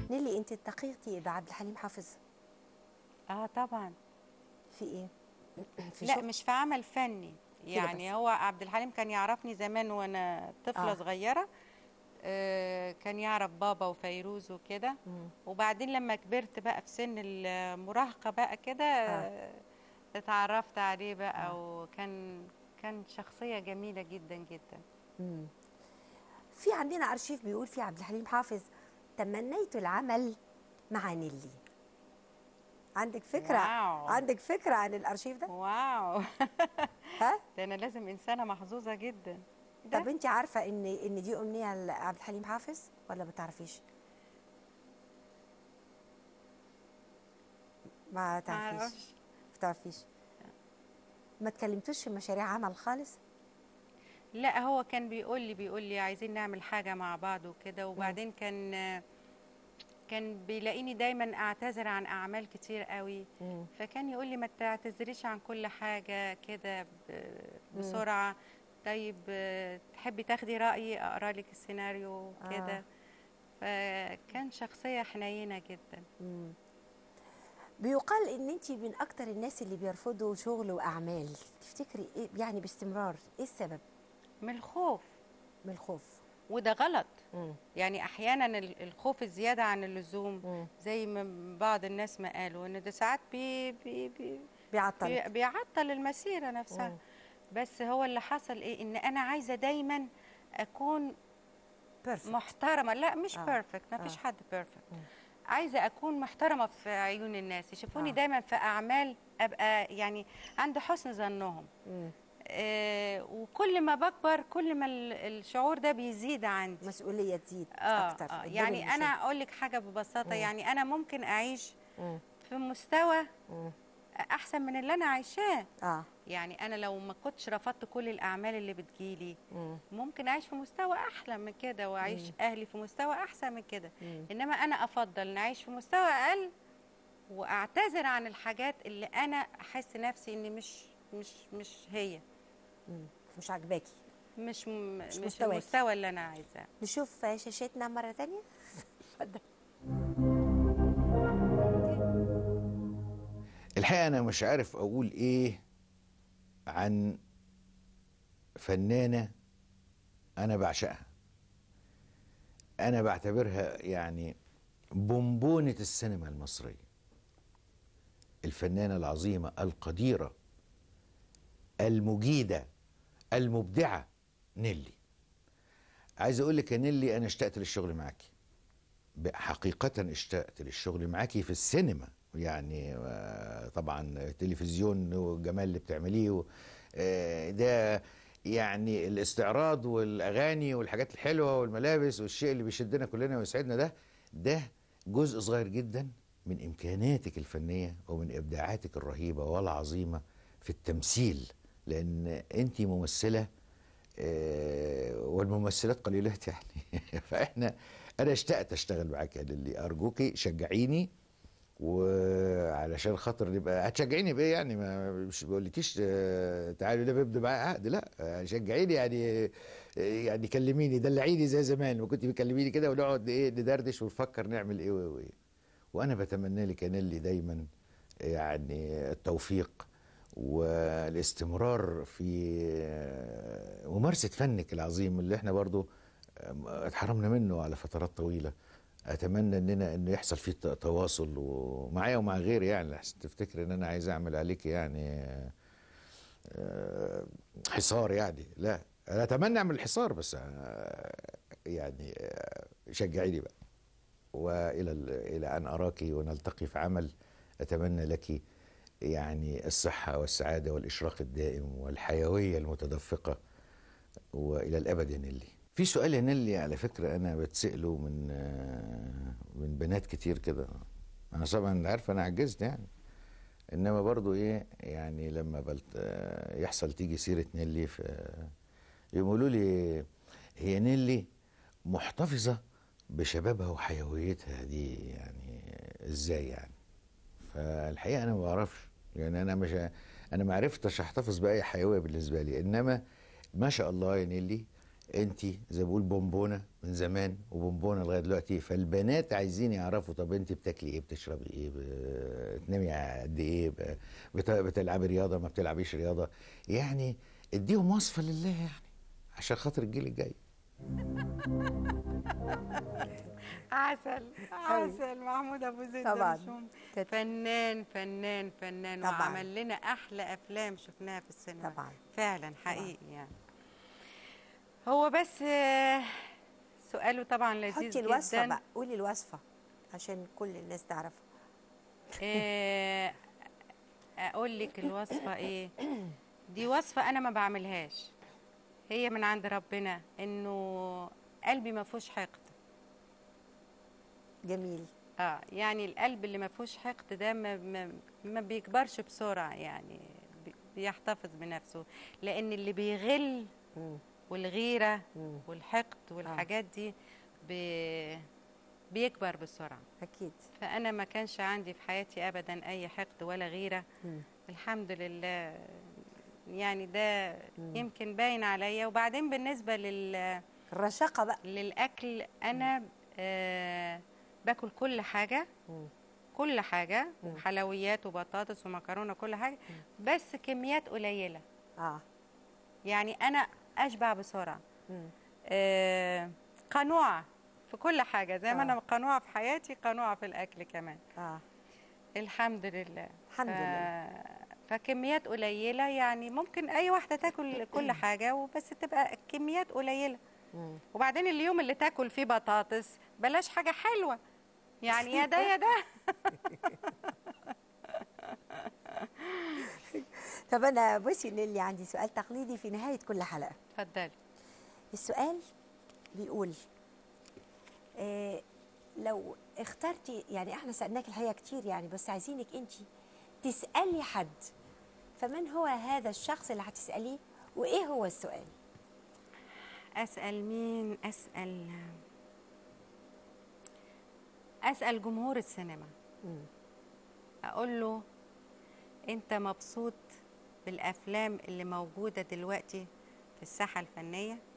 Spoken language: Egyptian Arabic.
نيلي انت التقيتي بعبد الحليم حافظ اه طبعا في ايه في لا شغل؟ مش في عمل فني يعني بس. هو عبد الحليم كان يعرفني زمان وانا طفله آه. آه. صغيره آه كان يعرف بابا وفيروز وكده مم. وبعدين لما كبرت بقى في سن المراهقه بقى كده آه. آه. اتعرفت عليه بقى آه. وكان كان شخصيه جميله جدا جدا مم. في عندنا ارشيف بيقول في عبد الحليم حافظ تمنيت العمل مع نيلي عندك فكره واو. عندك فكره عن الارشيف ده واو ها ده انا لازم انسانه محظوظه جدا ده طب انت عارفه ان ان دي امنيه لعبد الحليم حافظ ولا ما تعرفيش ما تعرفيش معرفش. ما تعرفيش ما تكلمتوش في مشاريع عمل خالص لا هو كان بيقول لي بيقول لي عايزين نعمل حاجة مع بعض وكده وبعدين كان كان بيلاقيني دايما اعتذر عن اعمال كتير قوي مم. فكان يقول لي ما تعتذريش عن كل حاجة كده ب- بسرعة طيب آه، تحبي تاخدي رأيي اقرا لك السيناريو كده فكان شخصية حنينة جدا مم. بيقال ان انت من اكتر الناس اللي بيرفضوا شغل واعمال تفتكري ايه يعني باستمرار ايه السبب من الخوف من الخوف وده غلط مم. يعني احيانا ال- الخوف الزياده عن اللزوم مم. زي ما بعض الناس ما قالوا ان ده ساعات بي بي بي بيعطل بي بيعطل المسيره نفسها مم. بس هو اللي حصل ايه ان انا عايزه دايما اكون بيرفكت محترمه لا مش آه. بيرفكت ما فيش آه. حد بيرفكت عايزه اكون محترمه في عيون الناس يشوفوني آه. دايما في اعمال ابقى يعني عند حسن ظنهم مم. آه وكل ما بكبر كل ما ال- الشعور ده بيزيد عندي مسؤوليه تزيد اه, اكتر آه قدام يعني انا المشاهد. اقول لك حاجه ببساطه مم. يعني انا ممكن اعيش مم. في مستوى مم. احسن من اللي انا عايشاه اه يعني انا لو ما كنتش رفضت كل الاعمال اللي بتجيلي مم. ممكن اعيش في مستوى احلى من كده واعيش اهلي في مستوى احسن من كده مم. انما انا افضل نعيش في مستوى اقل واعتذر عن الحاجات اللي انا احس نفسي اني مش مش مش هي مم. مش عاجباكي مش م... مش, مش مستواكي. المستوى اللي انا عايزاه نشوف شاشتنا مره تانية اتفضل الحقيقة أنا مش عارف أقول إيه عن فنانة أنا بعشقها أنا بعتبرها يعني بونبونة السينما المصرية الفنانة العظيمة القديرة المجيدة المبدعة نيلي عايز أقول لك يا نيلي أنا اشتقت للشغل معاكي حقيقة اشتقت للشغل معاكي في السينما يعني آه، طبعا التلفزيون والجمال اللي بتعمليه و- آه، ده يعني الاستعراض والاغاني والحاجات الحلوه والملابس والشيء اللي بيشدنا كلنا ويسعدنا ده ده جزء صغير جدا من امكانياتك الفنيه ومن ابداعاتك الرهيبه والعظيمه في التمثيل لان انت ممثله آه، والممثلات قليلات يعني فاحنا انا اشتقت اشتغل معاك يا للي ارجوكي شجعيني وعلشان خاطر نبقى هتشجعيني بايه يعني ما مش بقولكيش آه، تعالوا ده بيبدا معايا عقد لا آه، شجعيني يعني آه، يعني كلميني دلعيني زي زمان ما كنت بتكلميني كده ونقعد ايه ندردش ونفكر نعمل ايه وايه وانا بتمنى لك يا نيلي دايما يعني التوفيق والاستمرار في آه، ممارسه فنك العظيم اللي احنا برضو آه، اتحرمنا منه على فترات طويله اتمنى اننا انه يحصل فيه ت- تواصل ومعايا ومع غيري يعني لحسن تفتكر ان انا عايز اعمل عليك يعني آه، آه، حصار يعني لا انا اتمنى اعمل حصار بس آه، يعني آه، شجعيني بقى والى ال- الى ان اراك ونلتقي في عمل اتمنى لك يعني الصحه والسعاده والاشراق الدائم والحيويه المتدفقه والى الابد يا نيلي في سؤال يا نيلي على فكره انا بتساله من آه، من بنات كتير كده انا طبعا عارف انا عجزت يعني انما برضو ايه يعني لما بلت آه، يحصل تيجي سيره نيلي في يقولوا لي هي نيلي محتفظه بشبابها وحيويتها دي يعني ازاي يعني فالحقيقه انا ما بعرفش يعني انا مش انا ما عرفتش احتفظ باي حيويه بالنسبه لي انما ما شاء الله يا نيلي انت زي ما بقول بونبونه من زمان وبونبونه لغايه دلوقتي فالبنات عايزين يعرفوا طب انت بتاكلي ايه بتشربي ايه بتنامي قد ايه ب- بت- بتلعبي رياضه ما بتلعبيش رياضه يعني اديهم وصفه لله يعني عشان خاطر الجيل الجاي عسل عسل محمود ابو زيد ده طبعاً. مش ممكن. كانت- فنان فنان فنان طبعاً. وعمل لنا احلى افلام شفناها في السينما طبعاً. فعلا حقيقي يعني هو بس آه، سؤاله طبعا لذيذ حطي جدا الوصفه بقى قولي الوصفه عشان كل الناس تعرفها آه، اقول لك الوصفه ايه دي وصفه انا ما بعملهاش هي من عند ربنا انه قلبي ما فيهوش حقد جميل اه يعني القلب اللي ما فيهوش حقد ده ما, ما, ما بيكبرش بسرعه يعني بي- بيحتفظ بنفسه لان اللي بيغل مم. والغيره مم. والحقد والحاجات دي بي بيكبر بسرعه اكيد فانا ما كانش عندي في حياتي ابدا اي حقد ولا غيره مم. الحمد لله يعني ده يمكن باين عليا وبعدين بالنسبه لل الرشاقه بقى للاكل انا آه باكل كل حاجه مم. كل حاجه حلويات وبطاطس ومكرونه كل حاجه بس كميات قليله اه يعني انا اشبع بسرعه مم. آه قنوعه في كل حاجه زي ما آه. انا قنوعه في حياتي قنوعه في الاكل كمان اه الحمد لله الحمد ف... لله. فكميات قليله يعني ممكن اي واحده تاكل كل حاجه وبس تبقى كميات قليله مم. وبعدين اليوم اللي تاكل فيه بطاطس بلاش حاجه حلوه يعني يا ده يا ده طب انا بصي نيلي عندي سؤال تقليدي في نهايه كل حلقه اتفضلي السؤال بيقول آه لو اخترتي يعني احنا سالناك الحقيقه كتير يعني بس عايزينك انت تسالي حد فمن هو هذا الشخص اللي هتساليه وايه هو السؤال اسال مين اسال اسال جمهور السينما مم. اقول له انت مبسوط بالافلام اللي موجوده دلوقتي في الساحه الفنيه